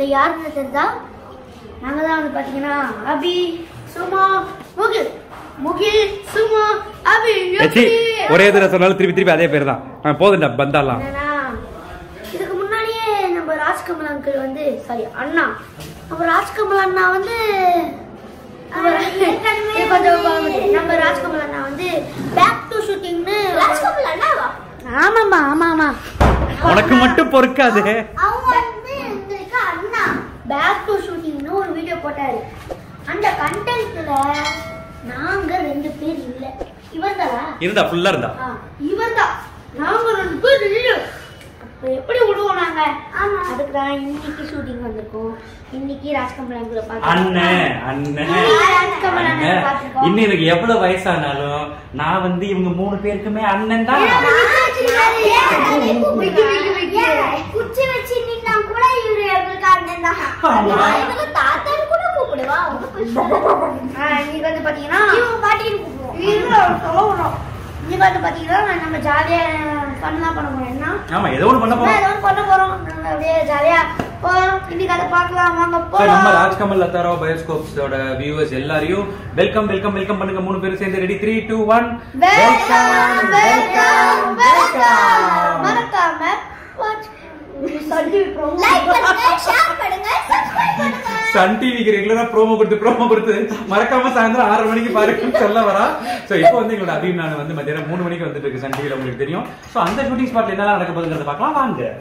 யாருன்னு தெரிஞ்சா நாங்க தான் வந்து பாத்தீங்கன்னா அபி சுமா முகில் முகில் சுமா அபி ஏச்சி யுகி. ஒரே தடவை சொன்னாலும் திருப்பி திருப்பி அதே பேர் தான் ஆ, போதும்டா பந்தாலாம் என்னன்னா, இதுக்கு முன்னாடியே நம்ம ராஜ்கமல் அங்கிள் வந்து சாரி அண்ணா நம்ம ராஜ்கமல் அண்ணா வந்து நம்ம இது கொஞ்சம் பாருங்க. நம்ம ராஜ்கமல் அண்ணா வந்து பேக் டு ஷூட்டிங்னு ராஜ்கமல் அண்ணாவா ஆமாம்மா ஆமா ஆமா உனக்கு மட்டும் பொறுக்காது அவங்க வந்து எங்களுக்கு அண்ணா பேக் டு ஷூட்டிங்னு ஒரு வீடியோ போட்டாரு அந்த கண்டென்ட்ல நாங்க ரெண்டு பேர் இல்ல இவன் தானா இருந்தா ஃபுல்லா இருந்தா இவன் தான் நாங்க ரெண்டு பேர் இல்ல அப்ப எப்படி விடுவோம் நாங்க அதுக்கு தான் இன்னைக்கு ஷூட்டிங் வந்திருக்கோம் இன்னைக்கு ராஜ்கமல் அங்கிள அண்ணன் அண்ணன் ராஜ்கமல் அண்ணன் அண்ணன். பார்த்திருக்கோம். இன்னும் எனக்கு எவ்வளவு வயசானாலும் நான் வந்து இவங்க மூணு பேருக்குமே அண்ணன் தான் குச்சி வச்சு நின்னா கூட இவரு எங்களுக்கு அண்ணன் தான் ஆமா. இவங்க தாத்தான்னு கூட கூப்பிடுவா இன்னைக்கு வந்து பாத்தீங்கன்னா இவங்க பாட்டின்னு கூப்பிடுவோம் சொல்லணும் இன்னைக்கு வந்து பாத்தீங்கன்னா நம்ம ஜாலியா ஃபன் தான் பண்ண போறோம் என்ன ஆமா ஏதோ ஒண்ணு பண்ண போறோம் ஏதோ ஒண்ணு பண்ண போறோம் நாங்க அப்படியே ஜாலியா போறோம் இன்னைக்கு அதை பார்க்கலாம் வாங்க So, நம்ம போறோம் ராஜ்கமல் லத்தாரோ பயோஸ்கோப்ஸோட வியூவர்ஸ் எல்லாரையும் வெல்கம் வெல்கம் வெல்கம் பண்ணுங்க மூணு பேரும் சேர்ந்து ready three two one welcome welcome welcome மறக்காம வாட்ச் சல்டி லைக் பண்ணுங்க ஷேர் பண்ணுங்க சப்ஸ்கிரைப் பண்ணுங்க சன் டிவிக்கு ரெகுலரா ப்ரோமோ கொடுத்து ப்ரோமோ கொடுத்து மறக்காம சாயந்தரம் ஆறு மணிக்கு பாருங்கன்னு சொல்ல வரா சோ இப்போ வந்து எங்களோட அபியும் நான் வந்து மத்தியானம் மூணு மணிக்கு வந்துட்டு இருக்கு சன் டிவில உங்களுக்கு தெரியும் சோ அந்த ஷூட்டிங் ஸ்பாட்ல என்னெல்லாம் நடக்க போகுதுங்கிறத பார்க்கலாம் வாங்க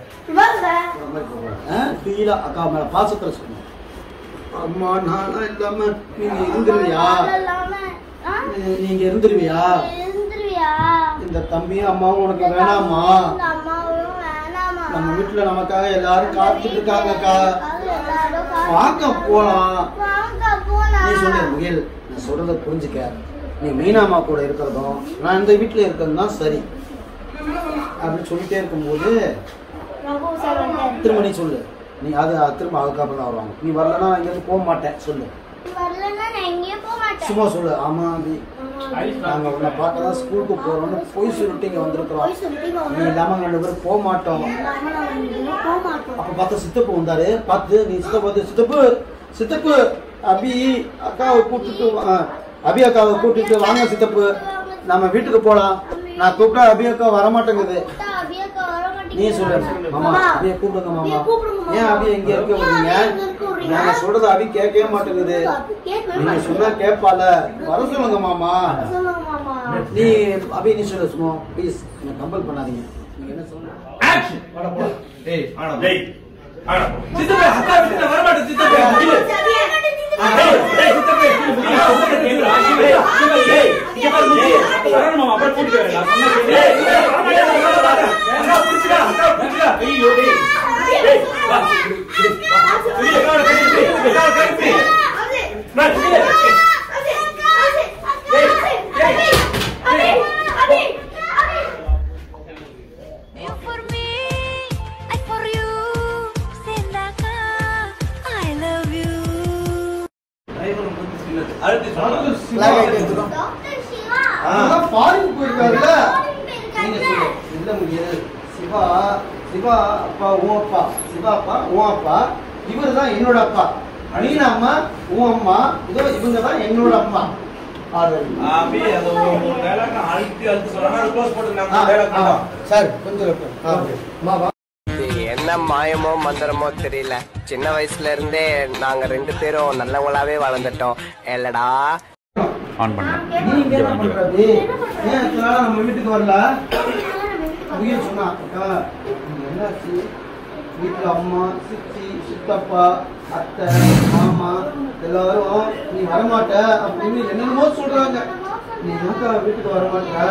வாங்க ஃபீலா அக்கா மேல பாசத்துல சொல்லணும் அம்மா நானா இல்லாம நீங்க இருந்துருவியா ஆ? நீ- நீங்க இருந்துருவியா இருந்துருவியா இந்த தம்பியும் அம்மாவும் உனக்கு வேணாமா இந்த அம்மாவும் வேணாமா நம்ம வீட்டுல நமக்காக எல்லாரும் காத்துட்டு இருக்காங்கக்கா அது எல்லாரும் கா- வாங்க போலாம் வாங்க போலாம் நீ சொல்லு முயல் நான் சொல்றத புரிஞ்சுக்க நீ மீனாமா கூட இருக்கிறதும் நான் இந்த வீட்டுல இருக்கிறது தான் சரி அப்படி சொல்லிட்டே இருக்கும்போது ரகு சார் வந்தாரு திரும்ப நீ சொல்லு நீ அது அது திரும்ப அதுக்கப்புறம் தான் வருவாங்க நீ வரலன்னா நான் இங்கிருந்து போக மாட்டேன் சொல்லு வரலன்னா நான் எங்கேயும் போக மாட்டேன் சும்மா சொல்லு ஆமா அபி ஆமா. நாங்க உன்னை பார்க்க தான் ஸ்கூலுக்கு போறோம்னு போய் சொல்லிட்டு இங்க வந்திருக்கிறோம் போய் சொல்லிட்டு இங்க நீ இல்லாம ரெண்டு பேரும் போக மாட்டோம் இல்லாம நான் எங்கேயும் போக மாட்டோம் அப்ப பார்த்தா சித்தப்பு வந்தாரு பார்த்து நீ சித்தப்பு பார்த்து சித்தப்பு சித்தப்பு அபி அக்காவை கூப்பிட்டுட்டு வா- ஆ, அபி அக்காவை கூட்டிட்டு வாங்க சித்தப்பு நம்ம வீட்டுக்கு போலாம் நான் கூப்பிட்டா அபி அக்கா வரமாட்டேங்குது கூப்பிட்டா அபியாக்கா வர நீ சொல்லு மாட்டேங்குது. மாமா அபிய கூப்பிடுங்க மாமா அபியை கூப்பிடுங்க மாமா. ஏன் அபி எங்க இருக்க ஏன் விடுறீங்க அபியை இங்க இருக்க விடுறீங்க? நாங்க சொல்றது அபி கேட்கவே மாட்டேங்குது அபி கேட்கவே நீங்க சொன்னா மாட்டேங்குது. கேட்பால வர சொல்லுங்க மாமா சொல்லுங்க மாமா நீ அபி நீ சொல்லு சும்மா ப்ளீஸ் என்ன கம்பல் பண்ணாதீங்க நீங்க என்ன சொல்லுங்க ஆக்ஷன் வாடா போலாம் டேய் ஆனா டேய் ஆனா சித்தப்பே அக்கா வீட்டுல வர மாட்டேன் சித்தப்பே இல்ல டேய் டேய் சித்தப்பே அக்கா உங்க கேளு ஆசிவே டேய் இங்க பாரு முடி வரணும் மாமா அப்புறம் கூட்டிட்டு வரேன் நான் சொன்னா கேளு டேய் அக்கா புடிச்சுடா அக்கா புடிச்சுடா ஐயோ டேய் டேய் வா இல்ல கார கை கார கை நான் இல்ல You for me, I for you. Sendaka, I love you. Flag ஆயிட்டு எடுத்துக்கோ. அதான் ஃபாரின் போயிருக்காருல்ல நீங்க சொல்லு இல்ல முடியாது சிவா சிவா அப்பா உன் அப்பா சிவா அப்பா உன் அப்பா இவர் தான் என்னோட அப்பா மீனா அம்மா உன் அம்மா இதோ இவங்க தான் என்னோட அப்பா ஆறுதல். அபி அது ஒரு மூணு dialogue அழுத்தி அழுத்தி சொன்னா அது close போட்டு ஆ, நம்ம dialogue ஆ, பண்ணலாம். சரி கொஞ்சம் இருக்கு. ஆ, அம்மா வா. இது என்ன மாயமோ மந்திரமோ தெரியல சின்ன வயசுல இருந்தே நாங்க ரெண்டு பேரும் நல்லவங்களாவே வளர்ந்துட்டோம் இல்லடா ஆன் பண்ணு நீ இங்க என்ன பண்ற அபி? ஏன் இத்தனை நாளா நம்ம வீட்டுக்கு வரல உயிர் சொன்னா அக்கா இங்க என்னாச்சு வீட்டுல அம்மா சித்தி சித்தப்பா அத்தை மாமா எல்லாரும் நீ வரமாட்ட அப்படின்னு என்னென்னமோ சொல்றாங்க நீ எதுக்கா வீட்டுக்கு வரமாட்ட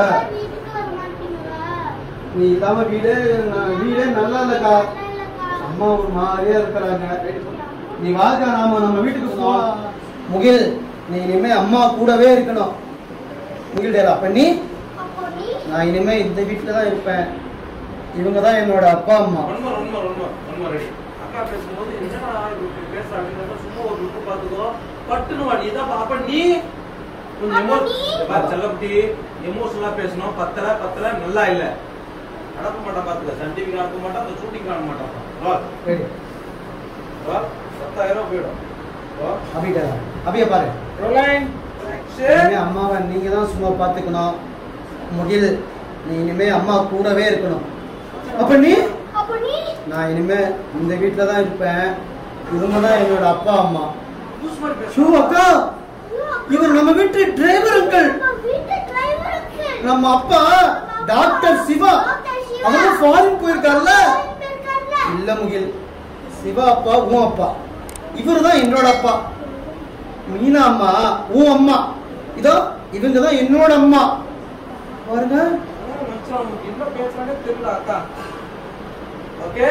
நீ இல்லாம வீடே ந- வீடே நல்லா இல்லக்கா அம்மா ஒரு மாதிரியா இருக்கிறாங்க நீ வாக்கா நாம நம்ம வீட்டுக்கு போலாம் முகில் நீ இனிமே அம்மா கூடவே இருக்கணும் முகில் டேரா அப்ப நீ நான் இனிமே இந்த வீட்டுல தான் இருப்பேன் இவங்க தான் என்னோட அப்பா அம்மா One more, one more, one more, one more, ready. அக்கா பேசும்போது என்னடா இப்படி பேசுறாங்க சும்மா ஒரு லுக்கு பாத்துக்கோ பட்டுன்னு வா நீ தான் பாப்ப நீ கொஞ்சம் எமோ பாரு செல்லக்குட்டி எமோஷனலா பேசணும் பத்தல பத்தல நல்லா இல்ல நடக்க மாட்டான் பாத்துக்க சன் டிவி நடக்க மாட்டான் அந்த ஷூட்டிங் காண மாட்டான் வா Ready. வா பத்தாயிரம் போயிடும் அபிட்ட அபிய பாரு ரோலிங் இனிமே அம்மாவை நீங்க தான் சும்மா பாத்துக்கணும் முகில் நீ இனிமே அம்மா கூடவே இருக்கணும் அப்ப நீ அப்ப நீ நான் இனிமே இந்த வீட்டில் தான் இருப்பேன் இவங்க தான் என்னோட அப்பா அம்மா லூஸ் மாதிரி பேசு ஷூ அக்கா இவர் நம்ம வீட்டு டிரைவர் அங்கிள் நம்ம வீட்டு டிரைவருக்கு நம்ம அப்பா டாக்டர் சிவா அவங்க ஃபாரின் போயிருக்காருல்ல இல்ல முகில் சிவா அப்பா உன் அப்பா இவரு தான் என்னோட அப்பா மீனா அம்மா உன் அம்மா இதோ இவங்க தான் என்னோட அம்மா பாருங்க மச்சான் உனக்கு என்ன பேசுறானே தெரியல அக்கா ஓகே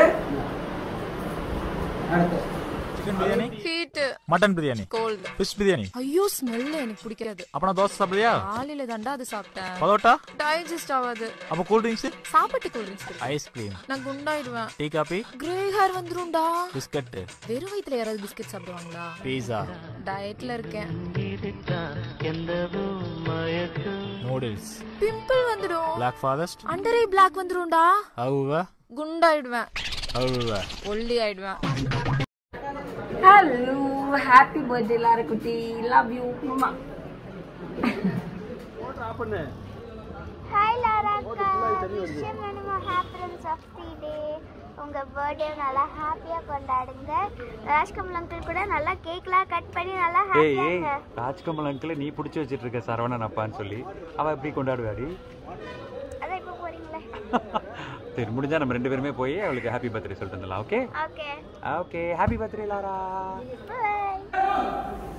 அடுத்து chicken biryani heat mutton biryani cold fish biryani ஐயோ ஸ்மெல் எனக்கு பிடிக்காது அப்பனா தோசை சாப்பிடுறியா காலையில தாண்டா அது சாப்பிட்டேன் பரோட்டா டைஜஸ்ட் ஆகாது அப்ப கூல் ட்ரிங்க்ஸ் சாப்பிட்டு கூல் ட்ரிங்க்ஸ் ஐஸ்கிரீம் நான் குண்டாயிடுவேன் டீ காபி கிரே ஹேர் வந்துரும்டா பிஸ்கட் வெறும் வயித்துல யாராவது பிஸ்கட் சாப்பிடுவாங்களா பீஸா டயட்ல இருக்கேன் நூடுல்ஸ் பிம்பிள் வந்துடும் பிளாக் ஃபாரஸ்ட் அண்டரே பிளாக் வந்துரும்டா அவுவ குண்டாயிடுவேன் அவுவ ஒல்லி ஆயிடுவேன் ஹலோ ஹாப்பி பர்த்டே லார குட்டி லவ் யூ மாமா ஹாய் லாரா அக்கா விஷயம் வேணுமா ஹாப்பினஸ் ஆஃப் தி டே உங்க பர்த்டே நல்லா ஹாப்பியா கொண்டாடுங்க ராஜ்கமல் அங்கிள் கூட நல்லா கேக்லாம் கட் பண்ணி நல்லா ஏய் ஏய் ஹாப்பியாங்க ராஜ்கமல் அங்கிள் நீ பிடிச்சி வச்சிட்டு இருக்க சரவணன் அப்பான்னு சொல்லி அவ எப்படி கொண்டாடுவாடி அதான் இப்போ போறீங்களே சரி முடிஞ்சா நம்ம ரெண்டு பேருமே போய் அவளுக்கு ஹாப்பி பர்த்டே சொல்லிட்டு வந்துடலாம் okay okay okay happy birthday Lara bye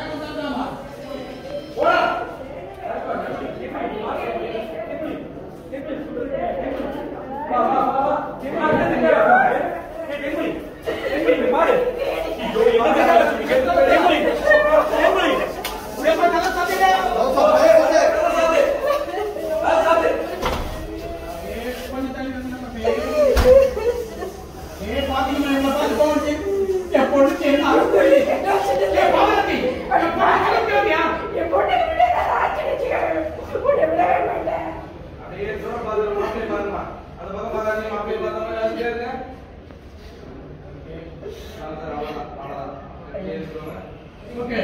அப்படியே தூரம் பார்த்து மாப்பிள்ளை பாருமா அந்த பக்கம் பார்க்காதீங்க மாப்பிள்ளை பார்த்த மாதிரி ஆசையா இருங்க அவ்வளவுதான், அவ்வளவுதான், அவ்வளவுதான். அப்படியே சொல்லுங்க. ஓகே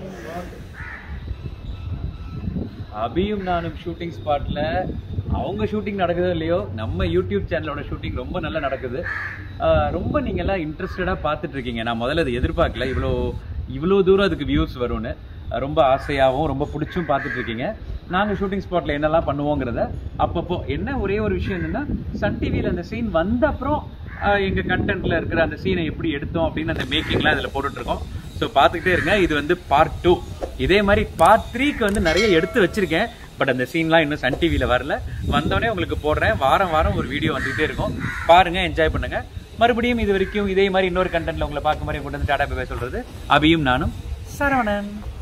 அபியும் நானும் ஷூட்டிங் ஸ்பாட்ல அவங்க ஷூட்டிங் நடக்குதோ இல்லையோ நம்ம யூடியூப் சேனலோட ஷூட்டிங் ரொம்ப நல்லா நடக்குது ஆஹ் ரொம்ப நீங்க எல்லாம் இன்ட்ரெஸ்டடா பார்த்துட்டு இருக்கீங்க நான் முதல்ல அதை எதிர்பார்க்கல இவ்வளோ இவ்வளோ தூரம் அதுக்கு வியூஸ் வரும்னு அஹ் ரொம்ப ஆசையாகவும் ரொம்ப பிடிச்சும் பார்த்துட்டு இருக்கீங்க நாங்கள் ஷூட்டிங் ஸ்பாட்ல என்னெல்லாம் பண்ணுவோங்கிறத அப்பப்போ என்ன ஒரே ஒரு விஷயம் என்னன்னா சன் டிவியில் அந்த சீன் வந்த அப்புறம் ஆஹ் எங்க கண்டென்ட்ல இருக்கிற அந்த சீனை எப்படி எடுத்தோம் அப்படின்னு அந்த மேக்கிங்லாம் இதுல போட்டுட்டு இருக்கோம் ஸோ பார்த்துக்கிட்டே இருங்க இது வந்து பார்ட் டூ இதே மாதிரி பார்ட் த்ரீக்கு வந்து நிறைய எடுத்து வச்சிருக்கேன் பட் அந்த சீன்லாம் இன்னும் சன் டிவியில் வரல வந்தோடனே உங்களுக்கு போடுறேன் வாரம் வாரம் ஒரு வீடியோ வந்துகிட்டே இருக்கும் பாருங்க என்ஜாய் பண்ணுங்க மறுபடியும் இது வரைக்கும் இதே மாதிரி இன்னொரு கண்டென்ட்ல உங்களை பார்க்க மாதிரி கொண்டு வந்து டாடா பை சொல்றது அபியும் நானும் சரவணன்